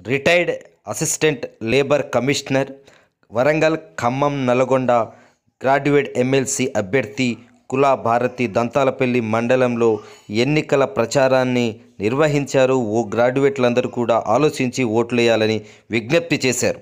retired assistant labour commissioner Warangal Khammam Nalgonda graduate M L C అభ్యర్థి కుల భారతి దంతాలపల్లి మండలంలో ఎన్నికల ప్రచారాన్ని నిర్వహించారు ఓ గ్రాడ్యుయేట్లందరూ కూడా ఆలోచించి ఓట్లేయాలని విజ్ఞప్తి చేశారు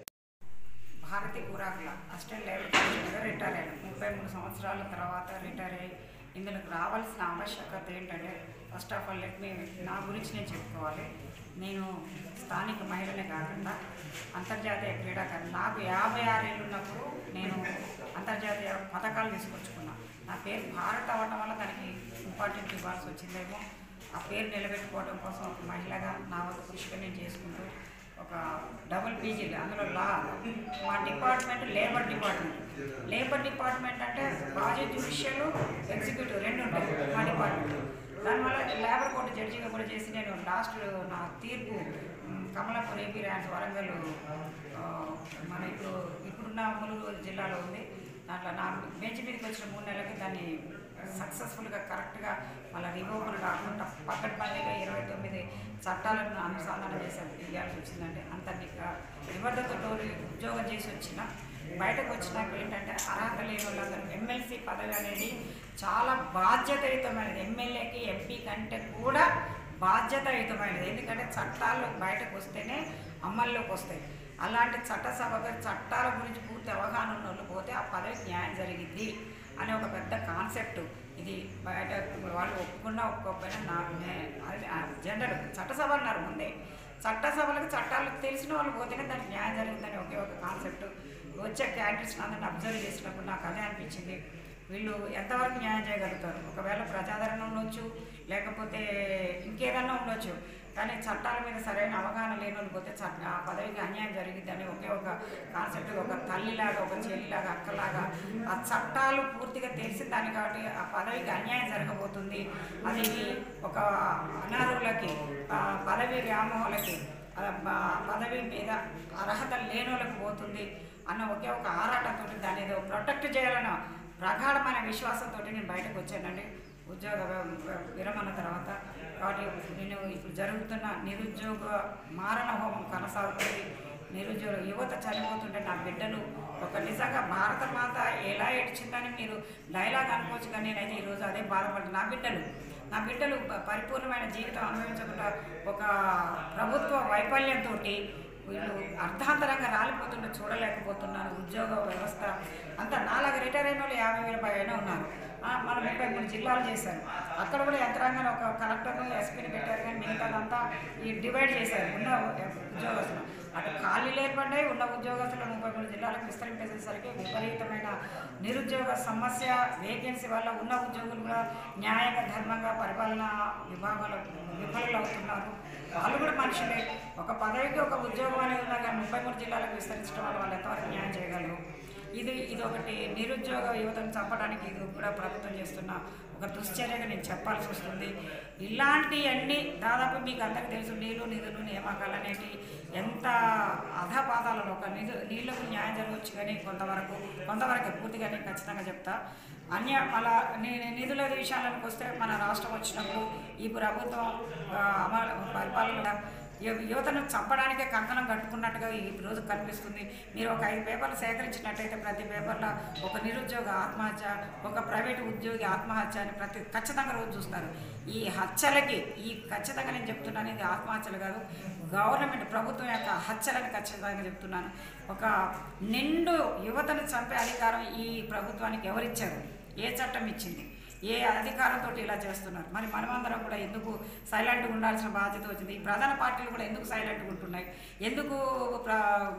భారతి కూరాకుల అసిస్టెంట్ లేబర్ కమిషనర్గా రిటైర్ అయ్యాను ముప్పై మూడు సంవత్సరాల తర్వాత రిటైర్ అయ్యి ఇందులోకి రావాల్సిన ఆవశ్యకత ఏంటంటే first of all let me నా గురించి నేను చెప్పుకోవాలి నేను స్థానిక మహిళనే కాకుండా అంతర్జాతీయ క్రీడాకారిణి నాకు యాభై ఆరేళ్ళు ఉన్నప్పుడు నేను అంతర్జాతీయ పథకాలు తీసుకొచ్చుకున్నా నా పేరు భారత్ అవ్వడం వల్ల దానికి ఇంపార్టెంట్ ఇవ్వాల్సి వచ్చిందేమో ఆ పేరు నిలబెట్టుకోవడం కోసం ఒక మహిళగా నా వద్ద కృషిగా నేను చేసుకుంటూ ఒక డబుల్ పీజీలు అందులో లా మా department labour department labour department అంటే బాజీ జ్యుడిషియల్ ఎగ్జిక్యూటివ్ రెండు ఉంటాయి మా డిపార్ట్మెంట్ దానివల్ల లేబర్ కోర్టు జడ్జిగా కూడా చేసి నేను లాస్ట్ నా తీర్పు మ్, కమలాపూర్ ఏపీ ర్యాంక్స్ వరంగల్ ఆ, మన ఇప్పుడు ఇప్పుడున్న ములుగు జిల్లాలో ఉంది దాంట్లో నా బెంచ్ మీదకి వచ్చిన మూడు నెలలకి దాన్ని సక్సెస్ఫుల్గా కరెక్ట్గా మళ్ళీ రిమూవల్ కాకుండా పక్కడబందీగా ఇరవై తొమ్మిది చట్టాలను అనుసంధానం చేశాను ఇవ్వాల్సి వచ్చిందంటే అంత నిబద్ధతతో ఉద్యోగం చేసి వచ్చిన బయటకు వచ్చినాక ఏంటంటే అర్హత లేని వాళ్ళందరూ ఎమ్మెల్సీ పదవి అనేది చాలా బాధ్యతాయుతమైనది ఎమ్మెల్యేకి ఎంపీ కంటే కూడా బాధ్యతాయుతమైనది ఎందుకంటే చట్టాలు బయటకు వస్తేనే అమల్లోకి వస్తాయి అలాంటి చట్టసభకు చట్టాల గురించి పూర్తి అవగాహన ఉన్న వాళ్ళు పోతే ఆ పదవికి న్యాయం జరిగింది అనే ఒక పెద్ద కాన్సెప్ట్ ఇది బయట వాళ్ళు ఒప్పుకున్నా ఒప్పుకోకపోయినా నా నే- అది జనరల్ చట్టసభ అన్నారు ముందే చట్టసభలకు చట్టాలు తెలిసిన వాళ్ళు పోతేనే దానికి న్యాయం జరిగిందని ఒకే ఒక కాన్సెప్ట్ వచ్చే క్యాండిడేట్స్ అందరిని అబ్జర్వ్ చేసినప్పుడు నాకు అదే అనిపించింది వీళ్ళు ఎంతవరకు న్యాయం చేయగలుగుతారు ఒకవేళ ప్రజాదరణ ఉండొచ్చు లేకపోతే ఇంకేదన్నా ఉండొచ్చు కానీ చట్టాల మీద సరైన అవగాహన లేని వాళ్ళు పోతే చట్ట ఆ పదవికి అన్యాయం జరిగిద్దని ఒకే ఒక కాన్సెప్ట్ ఒక తల్లిలాగా ఒక చెల్లిలాగా అక్కలాగా ఆ చట్టాలు పూర్తిగా తెలిసిన దాన్ని కాబట్టి ఆ పదవికి అన్యాయం జరగబోతుంది అది ఒక అనారులకి ఆ పదవి వ్యామోహాలకి ఆ బ- పదవి మీద అర్హత లేని వాళ్ళకి పోతుంది అన్న ఒకే ఒక ఆరాటంతో దాన్ని ఏదో ప్రొటెక్ట్ చేయాలన్న ప్రగాఢమైన విశ్వాసంతో నేను బయటకు వచ్చానండి ఉద్యోగ వ- వ- విరమణ తర్వాత కాబట్టి నేను ఇప్పుడు జరుగుతున్న నిరుద్యోగ మారణ హోమం కొనసాగుతుంది నిరుద్యోగ యువత చనిపోతుంటే నా బిడ్డలు ఒక నిజంగా భారత మాత ఎలా ఏడ్చిందని మీరు డైలాగ్ అనుకోవచ్చు కానీ నేనైతే ఈరోజు అదే బాధపడుతుంది నా బిడ్డలు నా బిడ్డలు ప- పరిపూర్ణమైన జీవితం అనుభవించకుండా ఒక ప్రభుత్వ వైఫల్యంతో వీళ్ళు అర్ధాంతరంగా రాలిపోతుంటే చూడలేకపోతున్నాను ఉద్యోగ వ్యవస్థ అంతా నాలుగు రిటైర్ అయిన వాళ్ళు యాభై వేల పైన ఉన్నారు ఆ, మన ముప్పై మూడు జిల్లాలు చేశారు అక్కడ కూడా యంత్రాంగాన్ని ఒక కలెక్టర్ను ఎస్పీని పెట్టారు కానీ మిగతాదంతా ఈ డివైడ్ చేశారు ఉన్న ఉద్యోగస్తులు అటు ఖాళీ లేకుండా ఉన్న ఉద్యోగస్తులు ముప్పై మూడు జిల్లాలకు విస్తరింపేసేసరికి విపరీతమైన నిరుద్యోగ సమస్య వేకెన్సీ వల్ల ఉన్న ఉద్యోగులు కూడా న్యాయంగా ధర్మంగా పరిపాలన విభాగాలు విఫలం అవుతున్నారు వాళ్ళు కూడా మనుషులే ఒక పదవికి ఒక ఉద్యోగం అనేది ఉన్నా కానీ ముప్పై మూడు జిల్లాలకు విస్తరించడం వల్ల వాళ్ళు ఎంతవరకు న్యాయం చేయగలరు ఇది ఇది ఒకటి నిరుద్యోగ యువతను చంపడానికి ఇది కూడా ప్రభుత్వం చేస్తున్న ఒక దుశ్చర్యగా నేను చెప్పాల్సి వస్తుంది ఇలాంటివన్నీ దాదాపు మీకు అందరికీ తెలుసు నీళ్ళు నిధులు నియామకాలు అనేటి ఎంత అధపాతాలలో ఒక నిధు నీళ్లకు న్యాయం జరగవచ్చు కానీ కొంతవరకు కొంతవరకు పూర్తిగా నేను ఖచ్చితంగా చెప్తా అన్య అలా ని- నిధుల విషయాలకు వస్తే మన రాష్ట్రం వచ్చినప్పుడు ఈ ప్రభుత్వం ఆ, అమలు పరిపాలన యు- యువతను చంపడానికే కంకణం కట్టుకున్నట్టుగా ఈ రోజు కనిపిస్తుంది మీరు ఒక ఐదు పేపర్లు సేకరించినట్టయితే ప్రతి పేపర్లో ఒక నిరుద్యోగ ఆత్మహత్య ఒక ప్రైవేటు ఉద్యోగి ఆత్మహత్య అని ప్రతి ఖచ్చితంగా రోజు చూస్తారు ఈ హత్యలకి ఈ ఖచ్చితంగా నేను చెప్తున్నాను ఇది ఆత్మహత్యలు కాదు గవర్నమెంట్ ప్రభుత్వం యొక్క హత్యలని ఖచ్చితంగా చెప్తున్నాను ఒక నిండు యువతను చంపే అధికారం ఈ ప్రభుత్వానికి ఎవరిచ్చారు ఏ చట్టం ఇచ్చింది ఏ అధికారంతో ఇలా చేస్తున్నారు మరి మనమందరం కూడా ఎందుకు సైలెంట్గా ఉండాల్సిన బాధ్యత వచ్చింది ఈ ప్రధాన పార్టీలు కూడా ఎందుకు సైలెంట్గా ఉంటున్నాయి ఎందుకు ప్ర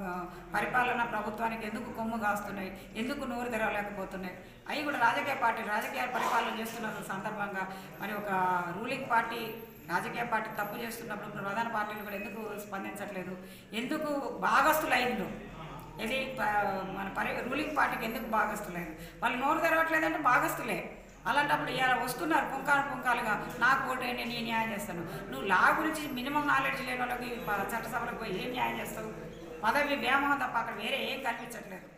పరిపాలన ప్రభుత్వానికి ఎందుకు కొమ్ము కాస్తున్నాయి ఎందుకు నోరు తెరవలేకపోతున్నాయి అవి కూడా రాజకీయ పార్టీ రాజకీయ పరిపాలన చేస్తున్న సందర్భంగా మరి ఒక రూలింగ్ పార్టీ రాజకీయ పార్టీ తప్పు చేస్తున్నప్పుడు ప్రధాన పార్టీలు కూడా ఎందుకు స్పందించట్లేదు ఎందుకు భాగస్తులు అయిందో ఇది ప- మన పరి రూలింగ్ పార్టీకి ఎందుకు భాగస్తులేదు వాళ్ళు నోరు తెరవట్లేదంటే భాగస్తులే అలాంటప్పుడు ఇలా వస్తున్నారు పుంకాలు పుంకాలుగా నాకు ఓటేయండి నేను న్యాయం చేస్తాను నువ్వు లా గురించి మినిమం నాలెడ్జ్ లేని వాళ్ళకి ప- చట్టసభలకు పోయి ఏం న్యాయం చేస్తావు పదవి వ్యామోహం తప్ప అక్కడ వేరే ఏం కనిపించట్లేదు